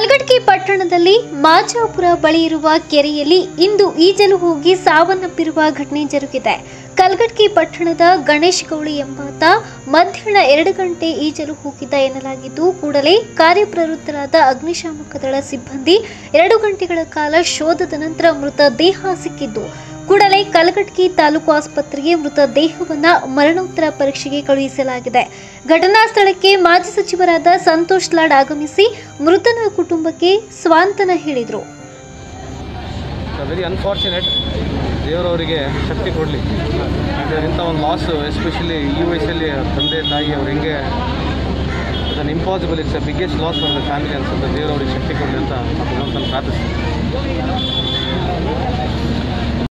ಕಲಘಟಕಿ ಪಟ್ಟಣದಲ್ಲಿ ಮಾಚಾಪುರ ಬಳಿ ಇರುವ ಕೆರೆಯಲ್ಲಿ ಇಂದು ಈಜಲು ಹೋಗಿ ಸಾವನ್ನಪ್ಪಿರುವ ಘಟನೆ ಜರುಗಿದೆ ಕಲಘಟಕಿ ಪಟ್ಟಣದ ಗಣೇಶ್ ಗೌಳಿ ಎಂಬಾತ ಮಧ್ಯಾಹ್ನ ಎರಡು ಗಂಟೆ ಈಜಲು ಹೋಗಿದ್ದ ಎನ್ನಲಾಗಿದ್ದು ಕೂಡಲೇ ಕಾರ್ಯಪ್ರವೃತ್ತರಾದ ಅಗ್ನಿಶಾಮಕ ದಳ ಸಿಬ್ಬಂದಿ ಎರಡು ಗಂಟೆಗಳ ಕಾಲ ಶೋಧದ ನಂತರ ಮೃತ ದೇಹ ಸಿಕ್ಕಿದ್ದು ಕೂಡಲೇ ಕಲಘಟಕಿ ತಾಲೂಕು ಆಸ್ಪತ್ರೆಗೆ ಮೃತ ದೇಹವನ್ನ ಮರಣೋತ್ತರ ಪರೀಕ್ಷೆಗೆ ಕಳುಹಿಸಲಾಗಿದೆ ಘಟನಾ ಸ್ಥಳಕ್ಕೆ ಮಾಜಿ ಸಚಿವರಾದ ಸಂತೋಷ್ ಲಾಡ್ ಆಗಮಿಸಿ ಮೃತನ ಕುಟುಂಬಕ್ಕೆ ಸ್ವಾಂತನ ಹೇಳಿದರು ವೆರಿ ಅನ್ಫಾರ್ಚುನೇಟ್ ದೇವರವರಿಗೆ ಶಕ್ತಿ ಕೊಡಲಿ ಇಂಥ ಒಂದು ಲಾಸು ಎಸ್ಪೆಷಲಿ ಈ ವಯಸ್ಸಲ್ಲಿ ಅವ್ರ ತಂದೆ ತಾಯಿ ಅವ್ರು ಹೆಂಗೆ ಅದನ್ನು impossible it's a biggest loss for the family ಅನ್ಸುತ್ತೆ ದೇವರವ್ರಿಗೆ ಶಕ್ತಿ ಕೊಡಲಿ ಅಂತ ಭಗವಂತನ ಪ್ರಾರ್ಥಿಸ್ತೀನಿ